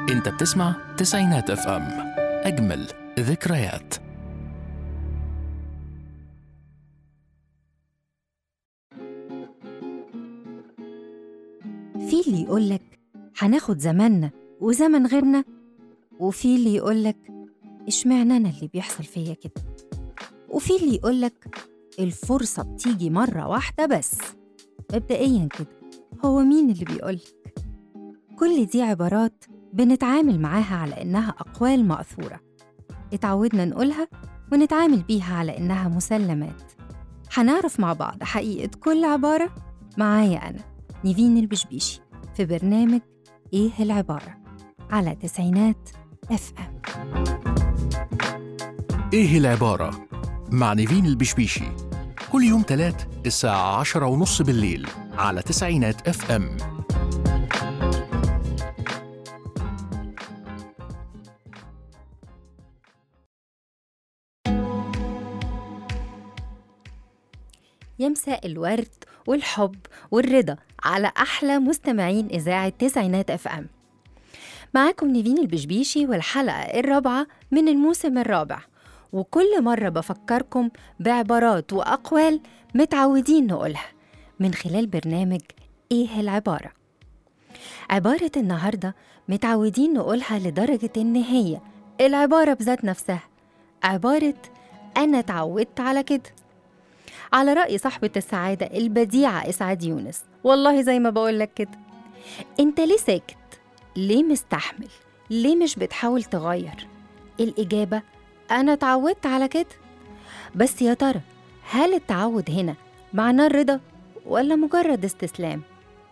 انت بتسمع تسعينات اف ام اجمل ذكريات في اللي يقولك هناخد زماننا وزمن غيرنا وفي اللي يقولك اشمعنى أنا اللي بيحصل فيا كده وفي اللي يقولك الفرصة بتيجي مرة واحدة بس مبدئيا كده هو مين اللي بيقولك؟ كل دي عبارات بنتعامل معاها على إنها أقوال مأثورة اتعودنا نقولها ونتعامل بيها على إنها مسلمات هنعرف مع بعض حقيقة كل عبارة معايا أنا نيفين البشبيشي في برنامج إيه العبارة على تسعينات اف ام ايه العبارة مع نيفين البشبيشي كل يوم تلات الساعة عشرة ونص بالليل على تسعينات اف ام يا مساء الورد والحب والرضا على أحلى مستمعين إذاعة تسعينات اف ام معاكم نيفين البشبيشي والحلقة الرابعة من الموسم الرابع وكل مرة بفكركم بعبارات وأقوال متعودين نقولها من خلال برنامج إيه العبارة عبارة النهاردة متعودين نقولها لدرجة إن هي العبارة بذات نفسها عبارة أنا اتعودت على كده على رأي صاحبة السعادة البديعة إسعاد يونس والله زي ما بقولك كده أنت ليه ساكت؟ ليه مستحمل؟ ليه مش بتحاول تغير؟ الإجابة أنا اتعودت على كده بس يا ترى هل التعود هنا معناه الرضا ولا مجرد استسلام؟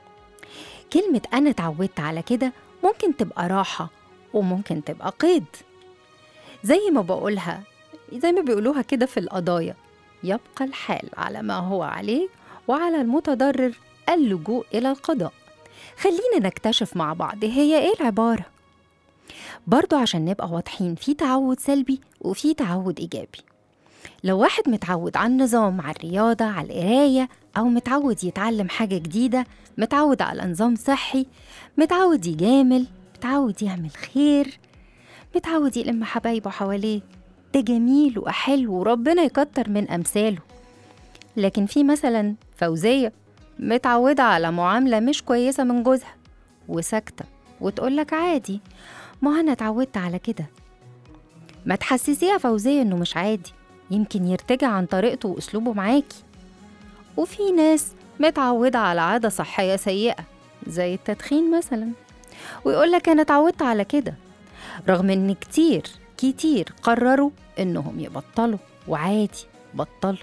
كلمة أنا اتعودت على كده ممكن تبقى راحة وممكن تبقى قيد زي ما بقولها زي ما بيقولوها كده في القضايا يبقى الحال على ما هو عليه وعلى المتضرر اللجوء إلى القضاء خلينا نكتشف مع بعض هي إيه العبارة برضو عشان نبقى واضحين في تعود سلبي وفي تعود إيجابي لو واحد متعود على النظام على الرياضة على القراية أو متعود يتعلم حاجة جديدة متعود على نظام صحي متعود يجامل متعود يعمل خير متعود يلم حبايبه حواليه ده جميل وحلو وربنا يكتر من أمثاله لكن في مثلا فوزية متعودة على معاملة مش كويسة من جوزها وساكتة وتقولك عادي ما أنا اتعودت على كده ما تحسسيها فوزية إنه مش عادي يمكن يرتجع عن طريقته وأسلوبه معاكي وفي ناس متعودة على عادة صحية سيئة زي التدخين مثلا ويقولك أنا اتعودت على كده رغم إن كتير كتير قرروا إنهم يبطلوا وعادي بطلوا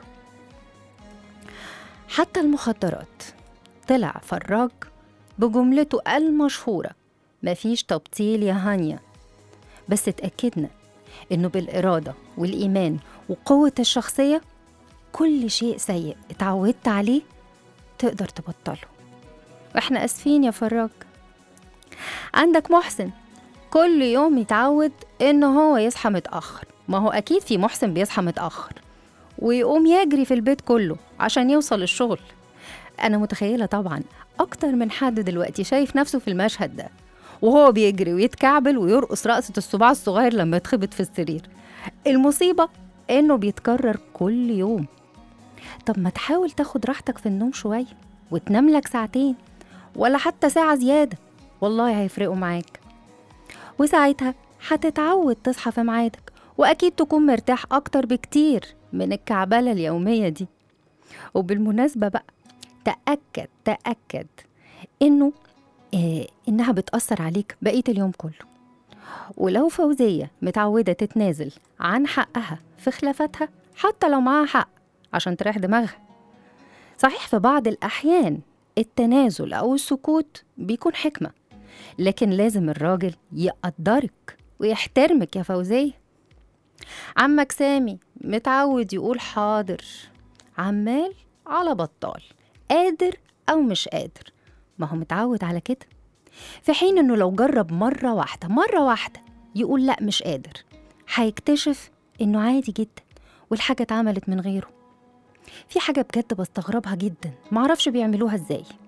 حتى المخدرات طلع فراج بجملته المشهورة مفيش تبطيل يا هانيا بس اتأكدنا إنه بالإرادة والإيمان وقوة الشخصية كل شيء سيء اتعودت عليه تقدر تبطله واحنا اسفين يا فراج عندك محسن كل يوم يتعود ان هو يصحى متاخر ما هو اكيد في محسن بيصحى متاخر ويقوم يجري في البيت كله عشان يوصل الشغل انا متخيله طبعا اكتر من حد دلوقتي شايف نفسه في المشهد ده وهو بيجري ويتكعبل ويرقص رقصة الصباع الصغير لما يتخبط في السرير المصيبة إنه بيتكرر كل يوم طب ما تحاول تاخد راحتك في النوم شوية وتنام لك ساعتين ولا حتى ساعة زيادة والله هيفرقوا معاك وساعتها هتتعود تصحى في ميعادك وأكيد تكون مرتاح أكتر بكتير من الكعبلة اليومية دي وبالمناسبة بقى تأكد تأكد إنه إيه إنها بتأثر عليك بقية اليوم كله ولو فوزية متعودة تتنازل عن حقها في خلافاتها حتى لو معاها حق عشان تريح دماغها صحيح في بعض الأحيان التنازل أو السكوت بيكون حكمة لكن لازم الراجل يقدرك ويحترمك يا فوزية عمك سامي متعود يقول حاضر عمال على بطال قادر أو مش قادر ما هو متعود على كده في حين إنه لو جرب مرة واحدة مرة واحدة يقول لأ مش قادر هيكتشف إنه عادي جدا والحاجة اتعملت من غيره في حاجة بجد بستغربها جدا معرفش بيعملوها ازاي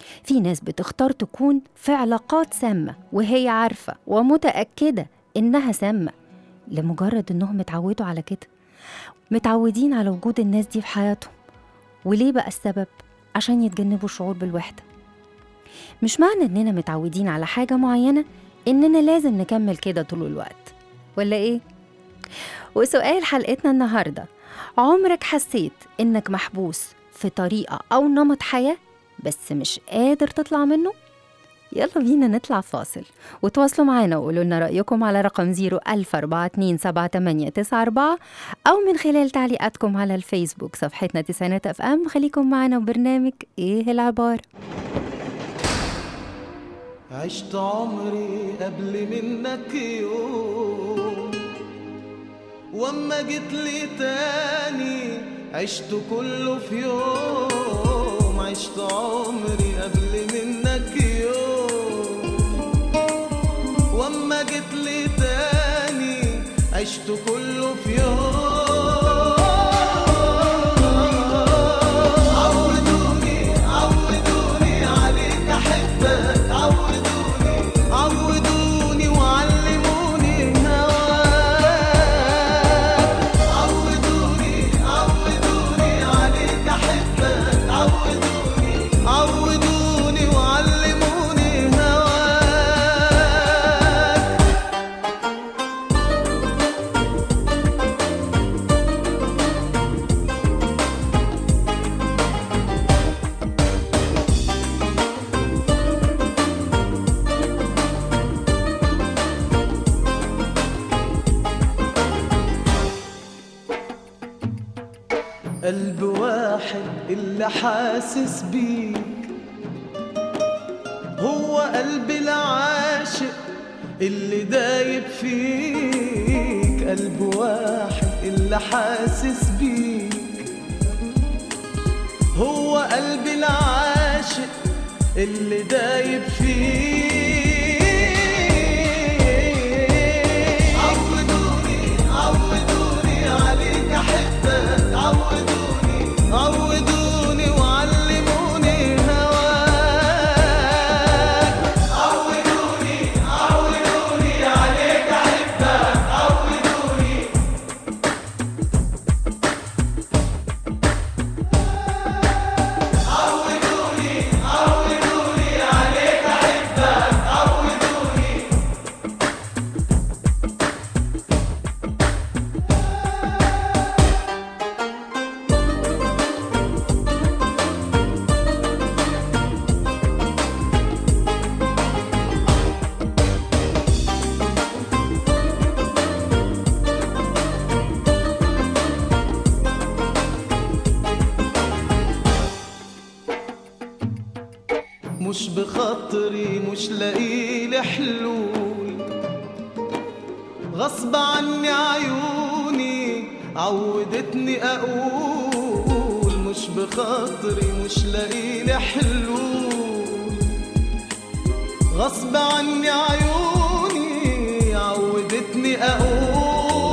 في ناس بتختار تكون في علاقات سامة وهي عارفة ومتأكدة إنها سامة لمجرد إنهم اتعودوا على كده متعودين على وجود الناس دي في حياتهم وليه بقى السبب؟ عشان يتجنبوا الشعور بالوحدة مش معنى إننا متعودين على حاجة معينة إننا لازم نكمل كده طول الوقت ولا إيه؟ وسؤال حلقتنا النهاردة عمرك حسيت إنك محبوس في طريقة أو نمط حياة بس مش قادر تطلع منه؟ يلا بينا نطلع فاصل وتواصلوا معانا وقولوا لنا رأيكم على رقم 010427894 أو من خلال تعليقاتكم على الفيسبوك صفحتنا تسعينات اف ام خليكم معانا وبرنامج ايه العبارة عشت عمري قبل منك يوم واما جيت لي تاني عشت كله في يوم عشت عمري قبل منك يوم واما جيت لي تاني عشت كله في يوم عودوني عودوني عليك احبك عودوني عودوني وعلموني هواك عودوني عودوني عليك احبك عودوني عودوني وعلموني هواك قلب واحد اللي حاسس بيك هو قلب العاشق اللي دايب فيك قلب واحد اللي حاسس بيك هو قلب العاشق اللي دايب فيك عودوني عودوني عليك احبك عودوني عودوني وعلموني هواك عودوني عودوني عليك احبك عودوني عودوني عودوني عليك احبك عودوني مش بخاطري مش لاقيلي حلول غصب عني عيوني عودتني اقول مش بخاطري مش لاقيلي حلول غصب عني عيوني عودتني اقول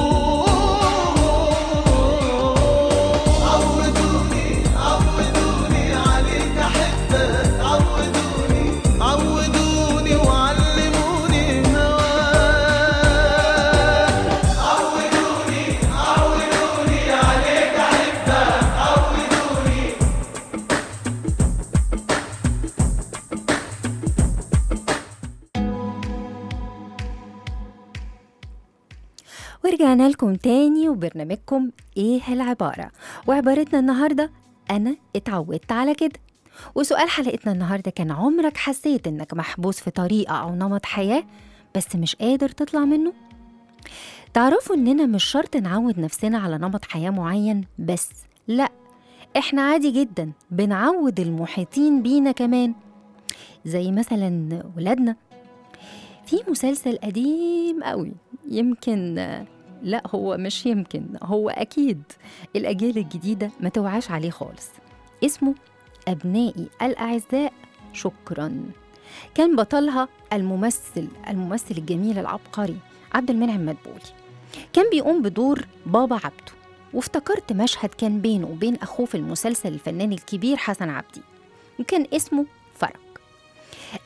عودوني عودوني عليك احبك عودوني عودوني وعلموني هواك عودوني عودوني عليك احبك عودوني ورجعنا لكم تاني وبرنامجكم ايه العبارة وعبارتنا النهاردة انا اتعودت على كده وسؤال حلقتنا النهاردة كان عمرك حسيت انك محبوس في طريقة او نمط حياة بس مش قادر تطلع منه؟ تعرفوا اننا مش شرط نعود نفسنا على نمط حياة معين بس لا احنا عادي جدا بنعود المحيطين بينا كمان زي مثلا ولادنا في مسلسل قديم قوي يمكن لا هو مش يمكن هو أكيد الأجيال الجديدة ما توعاش عليه خالص اسمه أبنائي الأعزاء شكرا كان بطلها الممثل الممثل الجميل العبقري عبد المنعم مدبولي كان بيقوم بدور بابا عبده وافتكرت مشهد كان بينه وبين أخوه في المسلسل الفنان الكبير حسن عبدي وكان اسمه فرج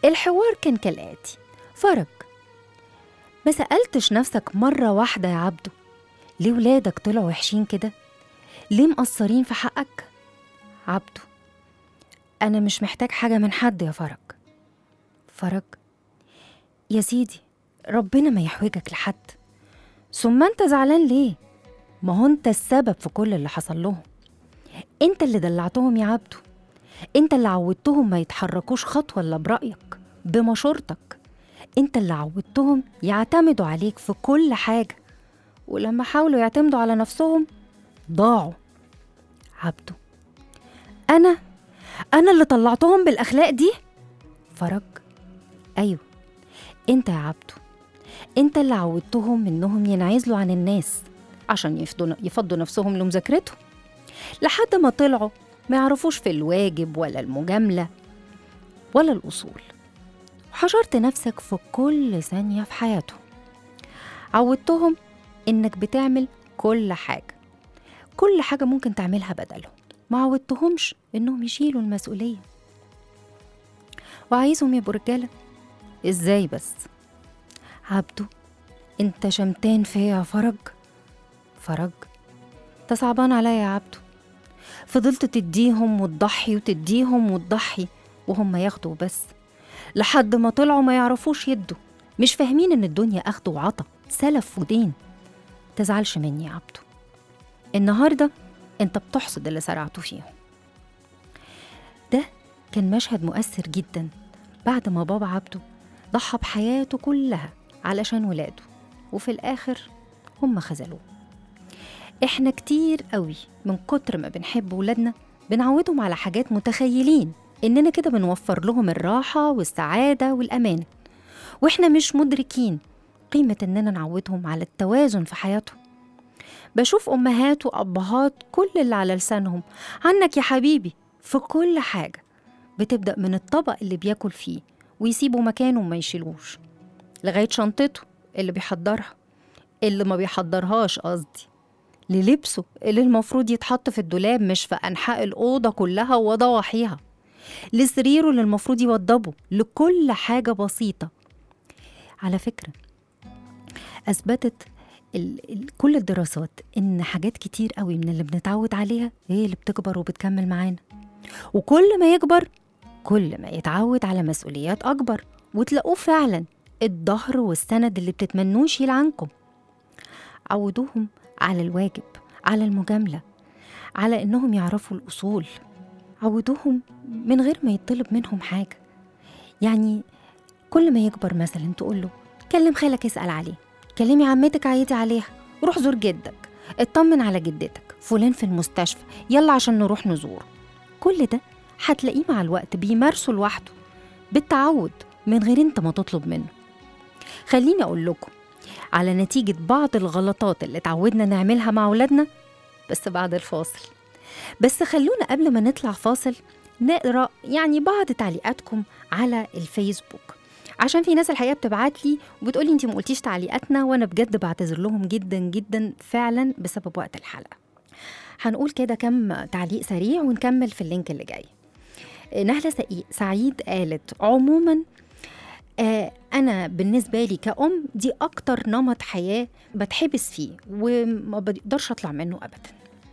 الحوار كان كالآتي فرج ما سألتش نفسك مرة واحدة يا عبدو ليه ولادك طلعوا وحشين كده ليه مقصرين في حقك عبدو أنا مش محتاج حاجة من حد يا فرج فرج يا سيدي ربنا ما يحوجك لحد ثم انت زعلان ليه ما هو انت السبب في كل اللي حصل لهم انت اللي دلعتهم يا عبدو انت اللي عودتهم ما يتحركوش خطوة الا برأيك بمشورتك انت اللي عودتهم يعتمدوا عليك في كل حاجة ولما حاولوا يعتمدوا على نفسهم ضاعوا عبدو انا انا اللي طلعتهم بالاخلاق دي فرج ايوه انت يا عبدو انت اللي عودتهم انهم ينعزلوا عن الناس عشان يفضوا يفضوا نفسهم لمذاكرتهم لحد ما طلعوا ما يعرفوش في الواجب ولا المجاملة ولا الأصول وحشرت نفسك في كل ثانية في حياتهم عودتهم إنك بتعمل كل حاجة كل حاجة ممكن تعملها بدلهم ما عودتهمش إنهم يشيلوا المسؤولية وعايزهم يبقوا رجالة إزاي بس عبدو انت شمتان فيا يا فرج فرج انت صعبان عليا يا عبدو فضلت تديهم وتضحي وتديهم وتضحي وهم ياخدوا بس لحد ما طلعوا ما يعرفوش يدوا مش فاهمين ان الدنيا اخد وعطا سلف ودين تزعلش مني يا عبدو النهارده انت بتحصد اللي زرعته فيهم ده كان مشهد مؤثر جدا بعد ما بابا عبده ضحى بحياته كلها علشان ولاده وفي الآخر هم خذلوه إحنا كتير قوي من كتر ما بنحب ولادنا بنعودهم على حاجات متخيلين إننا كده بنوفر لهم الراحة والسعادة والأمان وإحنا مش مدركين قيمة إننا نعودهم على التوازن في حياتهم بشوف أمهات وأبهات كل اللي على لسانهم عنك يا حبيبي في كل حاجة بتبدأ من الطبق اللي بياكل فيه ويسيبوا مكانه وما يشيلوش لغاية شنطته اللي بيحضرها اللي ما بيحضرهاش قصدي للبسه اللي المفروض يتحط في الدولاب مش في أنحاء الأوضة كلها وضواحيها لسريره اللي المفروض يوضبه لكل حاجة بسيطة على فكرة أثبتت ال ال كل الدراسات إن حاجات كتير قوي من اللي بنتعود عليها هي اللي بتكبر وبتكمل معانا وكل ما يكبر كل ما يتعود على مسؤوليات أكبر وتلاقوه فعلا الظهر والسند اللي بتتمنوه يشيل عنكم عودوهم على الواجب على المجاملة على إنهم يعرفوا الأصول عودوهم من غير ما يطلب منهم حاجة يعني كل ما يكبر مثلا تقول له كلم خالك اسأل عليه كلمي عمتك عيدي عليها روح زور جدك اطمن على جدتك فلان في المستشفى يلا عشان نروح نزوره كل ده هتلاقيه مع الوقت بيمارسه لوحده بالتعود من غير انت ما تطلب منه خليني اقول لكم على نتيجة بعض الغلطات اللي اتعودنا نعملها مع ولادنا بس بعد الفاصل بس خلونا قبل ما نطلع فاصل نقرا يعني بعض تعليقاتكم على الفيسبوك عشان في ناس الحقيقه بتبعت لي وبتقولي انت ما قلتيش تعليقاتنا وانا بجد بعتذر لهم جدا جدا فعلا بسبب وقت الحلقه هنقول كده كم تعليق سريع ونكمل في اللينك اللي جاي نهلة سعي- سعيد قالت عموما آه أنا بالنسبة لي كأم دي أكتر نمط حياة بتحبس فيه وما بقدرش أطلع منه أبدا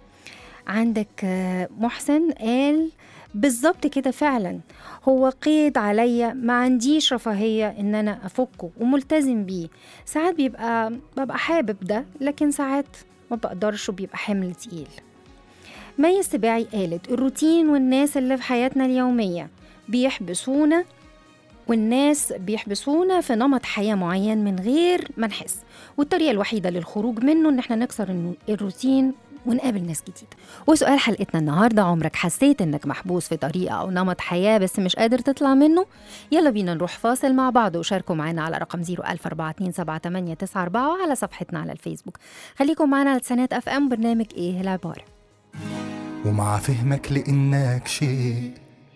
عندك آه، محسن قال بالظبط كده فعلا هو قيد عليا ما عنديش رفاهية ان انا افكه وملتزم بيه ساعات بيبقى ببقى حابب ده لكن ساعات ما بقدرش وبيبقى حمل تقيل مي السباعي قالت الروتين والناس اللي في حياتنا اليومية بيحبسونا والناس بيحبسونا في نمط حياة معين من غير ما نحس والطريقة الوحيدة للخروج منه إن احنا نكسر النو- الروتين ونقابل ناس جديدة وسؤال حلقتنا النهاردة عمرك حسيت إنك محبوس في طريقة أو نمط حياة بس مش قادر تطلع منه؟ يلا بينا نروح فاصل مع بعض وشاركوا معانا على رقم 014278994 وعلى صفحتنا على الفيسبوك خليكم معانا على سنات اف ام برنامج ايه العبارة ومع فهمك لإنك شيء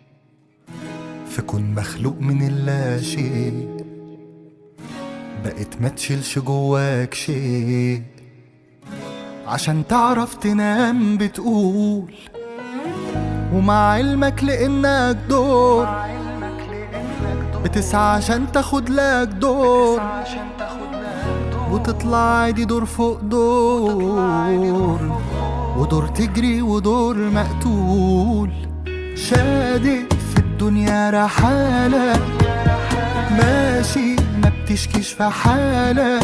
فكن مخلوق من اللا شيء بقت ما تشيلش جواك شيء عشان تعرف تنام بتقول ومع علمك لإنك دور بتسعى عشان تاخد لك دور وتطلع عادي دور فوق دور ودور تجري ودور مقتول شادد في الدنيا رحالة ماشي ما بتشكيش في حالة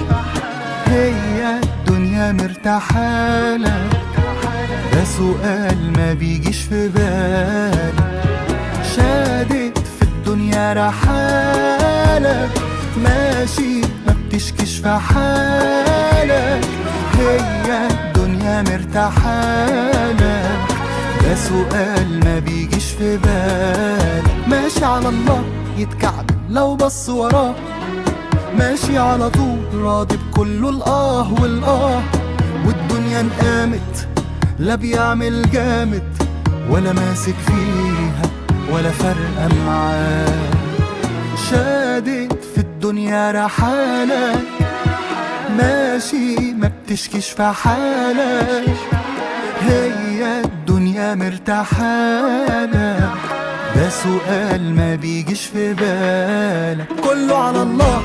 هي الدنيا مرتاحالة ده سؤال ما بيجيش في بالي شادد في الدنيا رحالة ماشي ما بتشكيش في حالك هي الدنيا مرتاحالة ده سؤال ما بيجيش في بالك ماشي على الله يتكعبل لو بص وراه ماشي على طول راضي بكله الآه والآه والدنيا انقامت لا بيعمل جامد ولا ماسك فيها ولا فارقة معاه شادد في الدنيا رحالة ماشي ما بتشكيش في حالة هي الدنيا مرتاحالة ده سؤال ما بيجيش في بالك كله على الله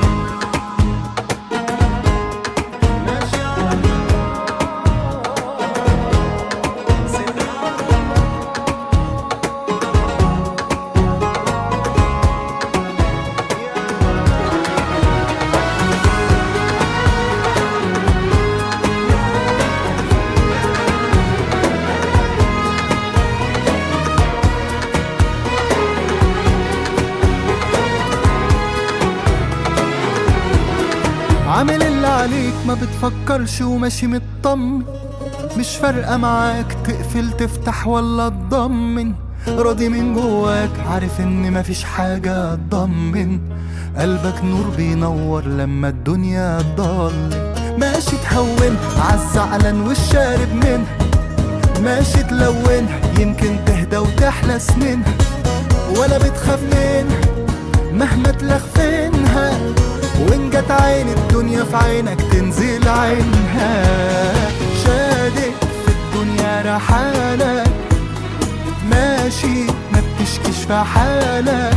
عامل اللي عليك ما بتفكرش وماشي مطمن مش فارقة معاك تقفل تفتح ولا تضمن راضي من جواك عارف ان مفيش حاجة تضمن قلبك نور بينور لما الدنيا تضلم ماشي تهون عالزعلان والشارب منها ماشي تلونها يمكن تهدى وتحلى سنينها ولا بتخاف منها مهما تلخفنها وان جت عين الدنيا في عينك تنزل عينها شادد في الدنيا رحالة ماشي ما بتشكيش في حالة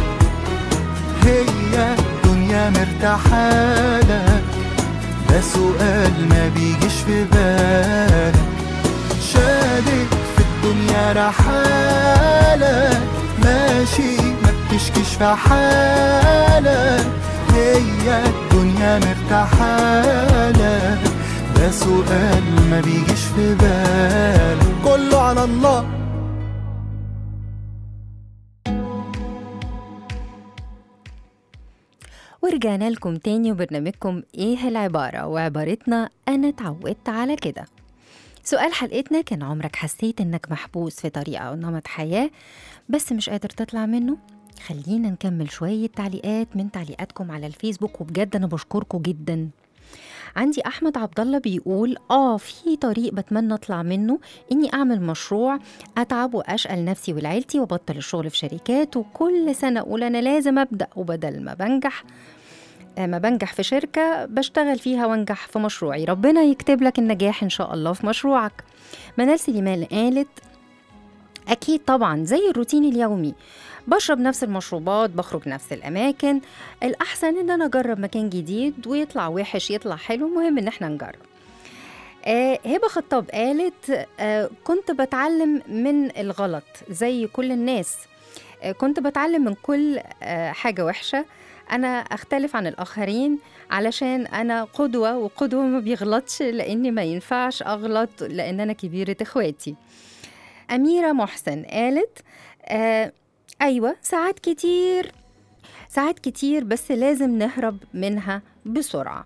هي الدنيا مرتاحالة ده سؤال ما بيجيش في بالك شادد في الدنيا رحالة ماشي ما بتشكيش في حالة هي الدنيا مرتاحالة ده سؤال ما بيجيش في بالك كله على الله ورجعنا لكم تاني وبرنامجكم ايه العبارة وعبارتنا انا اتعودت على كده سؤال حلقتنا كان عمرك حسيت انك محبوس في طريقة او نمط حياة بس مش قادر تطلع منه خلينا نكمل شوية تعليقات من تعليقاتكم على الفيسبوك وبجد انا بشكركم جدا عندي احمد عبد الله بيقول اه في طريق بتمنى اطلع منه اني اعمل مشروع اتعب واشقى لنفسي ولعيلتي وابطل الشغل في شركات وكل سنه اقول انا لازم ابدا وبدل ما بنجح آه، ما بنجح في شركة بشتغل فيها وانجح في مشروعي ربنا يكتب لك النجاح إن شاء الله في مشروعك منال سليمان قالت أكيد طبعا زي الروتين اليومي بشرب نفس المشروبات بخرج نفس الأماكن الأحسن إن أنا أجرب مكان جديد ويطلع وحش يطلع حلو المهم إن احنا نجرب آه هبة خطاب قالت آه كنت بتعلم من الغلط زي كل الناس آه كنت بتعلم من كل آه حاجة وحشة أنا أختلف عن الآخرين علشان أنا قدوة وقدوة ما بيغلطش لأني ما ينفعش أغلط لأن أنا كبيرة إخواتي أميرة محسن قالت آه أيوة ساعات كتير ساعات كتير بس لازم نهرب منها بسرعة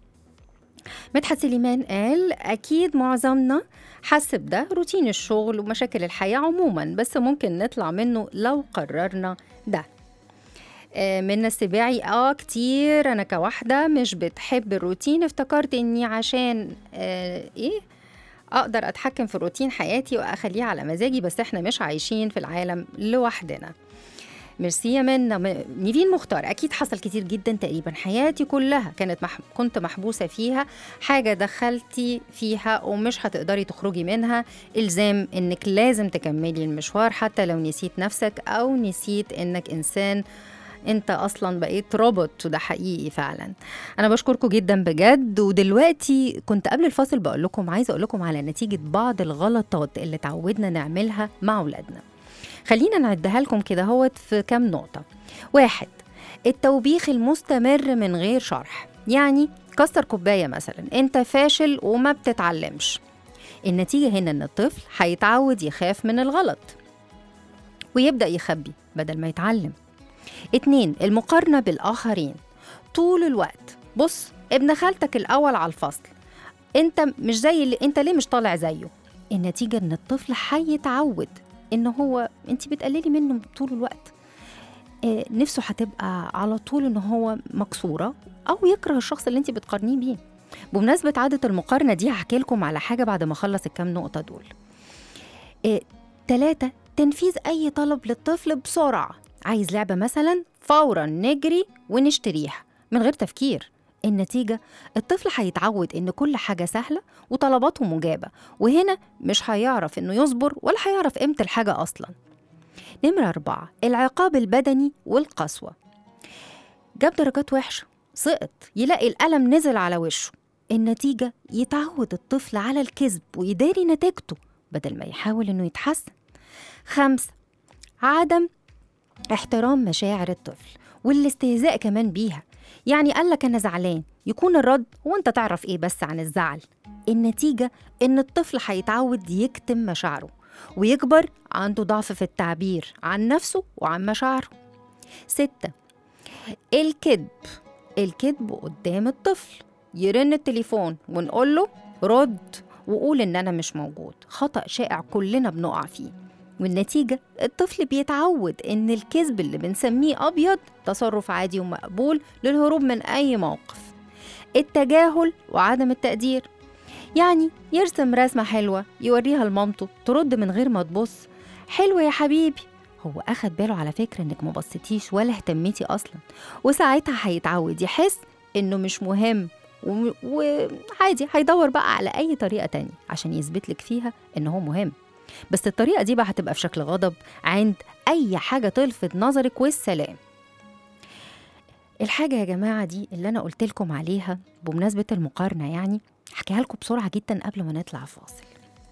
مدحت سليمان قال أكيد معظمنا حس بده روتين الشغل ومشاكل الحياة عموما بس ممكن نطلع منه لو قررنا ده آه، منى السباعي اه كتير انا كواحده مش بتحب الروتين افتكرت اني عشان آه ايه اقدر اتحكم في روتين حياتي واخليها على مزاجي بس احنا مش عايشين في العالم لوحدنا ميرسي يا منى م- نيفين مختار اكيد حصل كتير جدا تقريبا حياتي كلها كانت مح... كنت محبوسه فيها حاجه دخلتي فيها ومش هتقدري تخرجي منها الزام انك لازم تكملي المشوار حتى لو نسيت نفسك او نسيت انك انسان انت اصلا بقيت روبوت وده حقيقي فعلا انا بشكركم جدا بجد ودلوقتي كنت قبل الفاصل بقول لكم عايزه اقول لكم على نتيجه بعض الغلطات اللي تعودنا نعملها مع اولادنا خلينا نعدها لكم كده هوت في كام نقطه واحد التوبيخ المستمر من غير شرح يعني كسر كوبايه مثلا انت فاشل وما بتتعلمش النتيجه هنا ان الطفل هيتعود يخاف من الغلط ويبدا يخبي بدل ما يتعلم اتنين المقارنة بالآخرين طول الوقت بص ابن خالتك الأول على الفصل انت مش زي اللي انت ليه مش طالع زيه النتيجة ان الطفل هيتعود ان هو انت بتقللي منه طول الوقت آه، نفسه هتبقى على طول ان هو مكسورة او يكره الشخص اللي انت بتقارنيه بيه بمناسبة عادة المقارنة دي هحكي لكم على حاجة بعد ما اخلص الكام نقطة دول آه، تلاتة تنفيذ أي طلب للطفل بسرعة عايز لعبة مثلا فورا نجري ونشتريها من غير تفكير النتيجة الطفل هيتعود إن كل حاجة سهلة وطلباته مجابة وهنا مش هيعرف إنه يصبر ولا هيعرف قيمة الحاجة أصلا نمرة أربعة العقاب البدني والقسوة جاب درجات وحشة سقط يلاقي الألم نزل على وشه النتيجة يتعود الطفل على الكذب ويداري نتيجته بدل ما يحاول إنه يتحسن خمسة عدم احترام مشاعر الطفل والاستهزاء كمان بيها يعني قال لك انا زعلان يكون الرد هو انت تعرف ايه بس عن الزعل النتيجه ان الطفل هيتعود يكتم مشاعره ويكبر عنده ضعف في التعبير عن نفسه وعن مشاعره ستة الكذب الكذب قدام الطفل يرن التليفون ونقول له رد وقول ان انا مش موجود خطأ شائع كلنا بنقع فيه والنتيجة الطفل بيتعود إن الكذب اللي بنسميه أبيض تصرف عادي ومقبول للهروب من أي موقف التجاهل وعدم التقدير يعني يرسم رسمة حلوة يوريها لمامته ترد من غير ما تبص حلوة يا حبيبي هو أخد باله على فكرة إنك مبصتيش ولا اهتميتي أصلا وساعتها هيتعود يحس إنه مش مهم وم- وعادي هيدور بقى على أي طريقة تانية عشان يثبت لك فيها إن هو مهم بس الطريقة دي بقى هتبقى في شكل غضب عند أي حاجة تلفت نظرك والسلام الحاجة يا جماعة دي اللي أنا قلت لكم عليها بمناسبة المقارنة يعني هحكيها لكم بسرعة جدا قبل ما نطلع فاصل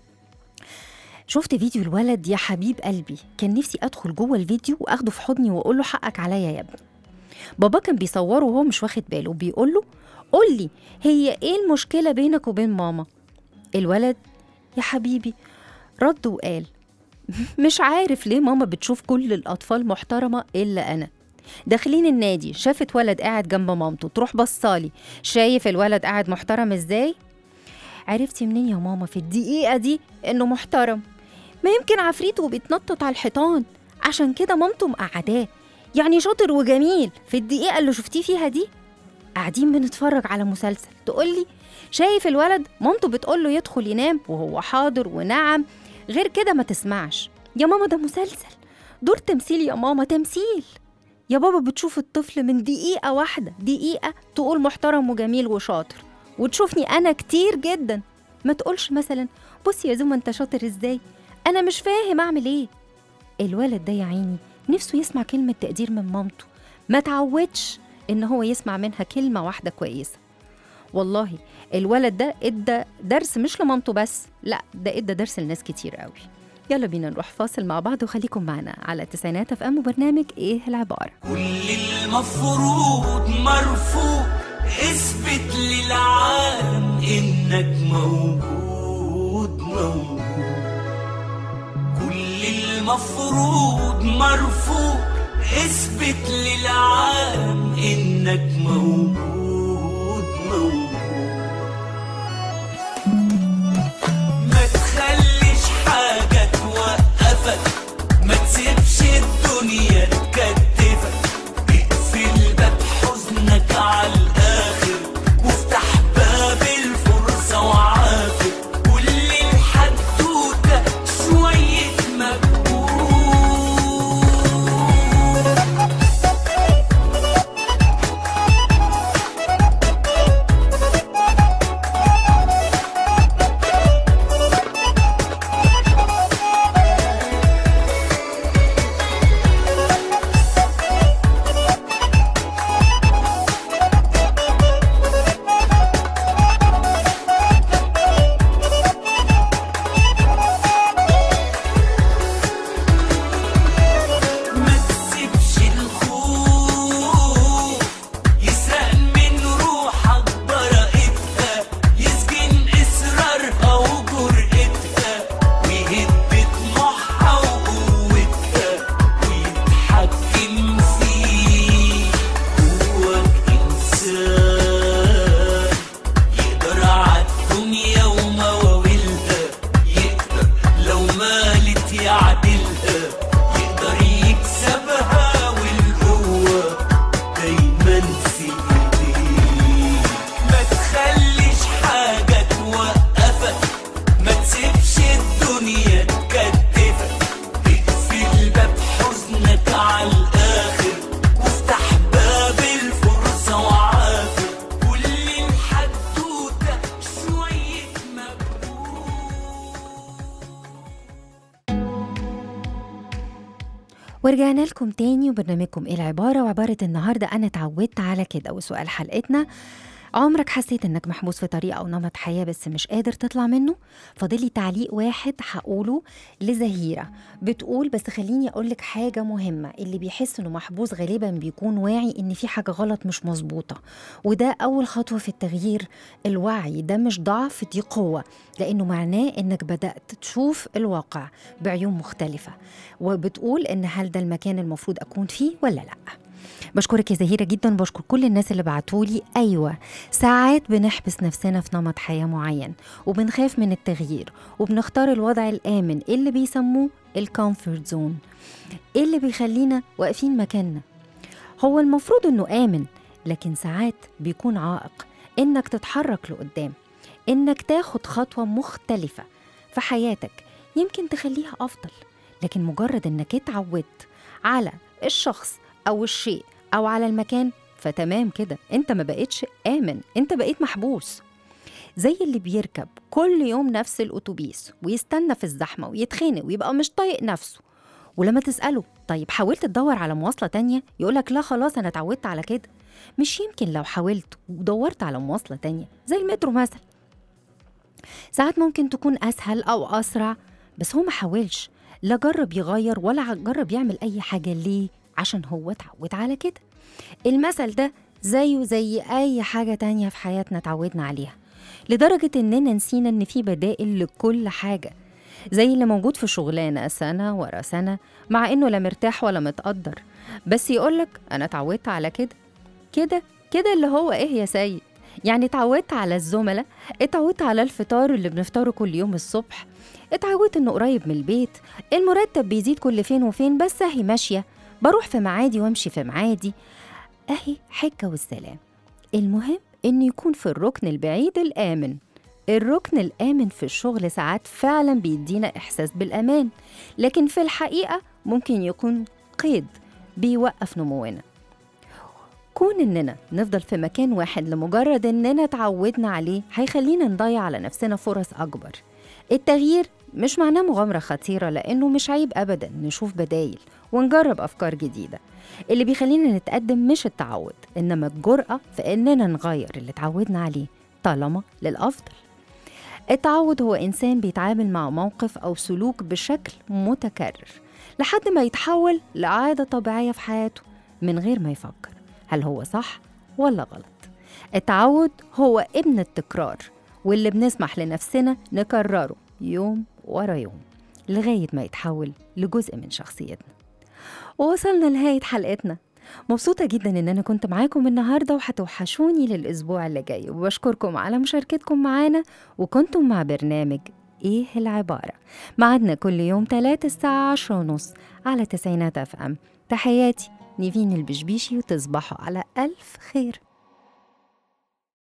شفت فيديو الولد يا حبيب قلبي كان نفسي أدخل جوه الفيديو وأخده في حضني وأقول له حقك عليا يا ابني بابا كان بيصوره وهو مش واخد باله بيقول له قول لي هي ايه المشكلة بينك وبين ماما الولد يا حبيبي رد وقال مش عارف ليه ماما بتشوف كل الأطفال محترمة إلا أنا داخلين النادي شافت ولد قاعد جنب مامته تروح بصالي شايف الولد قاعد محترم ازاي عرفتي منين يا ماما في الدقيقة دي إنه محترم ما يمكن عفريت وبيتنطط على الحيطان عشان كده مامته مقعداه يعني شاطر وجميل في الدقيقة اللي شفتيه فيها دي قاعدين بنتفرج على مسلسل تقولي شايف الولد مامته بتقوله يدخل ينام وهو حاضر ونعم غير كده ما تسمعش يا ماما ده مسلسل دور تمثيل يا ماما تمثيل يا بابا بتشوف الطفل من دقيقة واحدة دقيقة تقول محترم وجميل وشاطر وتشوفني أنا كتير جدا ما تقولش مثلا بص يا زوما انت شاطر ازاي أنا مش فاهم أعمل ايه الولد ده يا عيني نفسه يسمع كلمة تقدير من مامته ما تعودش إن هو يسمع منها كلمة واحدة كويسة والله الولد ده ادى درس مش لمامته بس لا ده ادى درس لناس كتير قوي يلا بينا نروح فاصل مع بعض وخليكم معنا على تسعينات اف ام وبرنامج ايه العباره كل المفروض مرفوض اثبت للعالم انك موجود موجود كل المفروض مرفوض اثبت للعالم انك موجود موجود ما تخليش حاجة توقفك ما تسيبش الدنيا تكتفك اقفل باب حزنك على الآخر وافتح باب الفرصة وعافر كل الحدوتة شوية مجهود ورجعنا لكم تاني وبرنامجكم ايه العبارة وعبارة النهاردة أنا اتعودت على كده وسؤال حلقتنا عمرك حسيت انك محبوس في طريق او نمط حياه بس مش قادر تطلع منه فاضلي تعليق واحد هقوله لزهيره بتقول بس خليني اقول لك حاجه مهمه اللي بيحس انه محبوس غالبا بيكون واعي ان في حاجه غلط مش مظبوطه وده اول خطوه في التغيير الوعي ده مش ضعف دي قوه لانه معناه انك بدات تشوف الواقع بعيون مختلفه وبتقول ان هل ده المكان المفروض اكون فيه ولا لا بشكرك يا زهيرة جدا بشكر كل الناس اللي بعتولي أيوة ساعات بنحبس نفسنا في نمط حياة معين وبنخاف من التغيير وبنختار الوضع الآمن اللي بيسموه الكومفورت زون اللي بيخلينا واقفين مكاننا هو المفروض انه آمن لكن ساعات بيكون عائق انك تتحرك لقدام انك تاخد خطوة مختلفة في حياتك يمكن تخليها أفضل لكن مجرد انك اتعودت على الشخص أو الشيء أو على المكان فتمام كده انت ما بقتش آمن انت بقيت محبوس زي اللي بيركب كل يوم نفس الأتوبيس ويستنى في الزحمة ويتخانق ويبقى مش طايق نفسه ولما تسأله طيب حاولت تدور على مواصلة تانية يقولك لا خلاص أنا اتعودت على كده مش يمكن لو حاولت ودورت على مواصلة تانية زي المترو مثلا ساعات ممكن تكون أسهل أو أسرع بس هو ما حاولش لا جرب يغير ولا جرب يعمل أي حاجة ليه عشان هو اتعود على كده المثل ده زيه زي أي حاجة تانية في حياتنا اتعودنا عليها لدرجة إننا نسينا إن في بدائل لكل حاجة زي اللي موجود في شغلانة سنة ورا سنة مع إنه لا مرتاح ولا متقدر بس يقولك أنا اتعودت على كده كده كده اللي هو إيه يا سيد يعني اتعودت على الزملاء اتعودت على الفطار اللي بنفطره كل يوم الصبح اتعودت انه قريب من البيت المرتب بيزيد كل فين وفين بس اهي ماشيه بروح في معادي وامشي في معادي اهي حكه والسلام المهم انه يكون في الركن البعيد الامن الركن الامن في الشغل ساعات فعلا بيدينا احساس بالامان لكن في الحقيقه ممكن يكون قيد بيوقف نمونا كون اننا نفضل في مكان واحد لمجرد اننا اتعودنا عليه هيخلينا نضيع على نفسنا فرص اكبر التغيير مش معناه مغامرة خطيرة لأنه مش عيب أبدا نشوف بدايل ونجرب أفكار جديدة اللي بيخلينا نتقدم مش التعود إنما الجرأة في إننا نغير اللي اتعودنا عليه طالما للأفضل التعود هو إنسان بيتعامل مع موقف أو سلوك بشكل متكرر لحد ما يتحول لعادة طبيعية في حياته من غير ما يفكر هل هو صح ولا غلط التعود هو ابن التكرار واللي بنسمح لنفسنا نكرره يوم ورا يوم لغاية ما يتحول لجزء من شخصيتنا ووصلنا لنهاية حلقتنا مبسوطة جدا إن أنا كنت معاكم النهاردة وهتوحشوني للأسبوع اللي جاي وبشكركم على مشاركتكم معانا وكنتم مع برنامج إيه العبارة معادنا كل يوم تلاتة الساعة عشرة ونص على تسعينات أف أم تحياتي نيفين البشبيشي وتصبحوا على ألف خير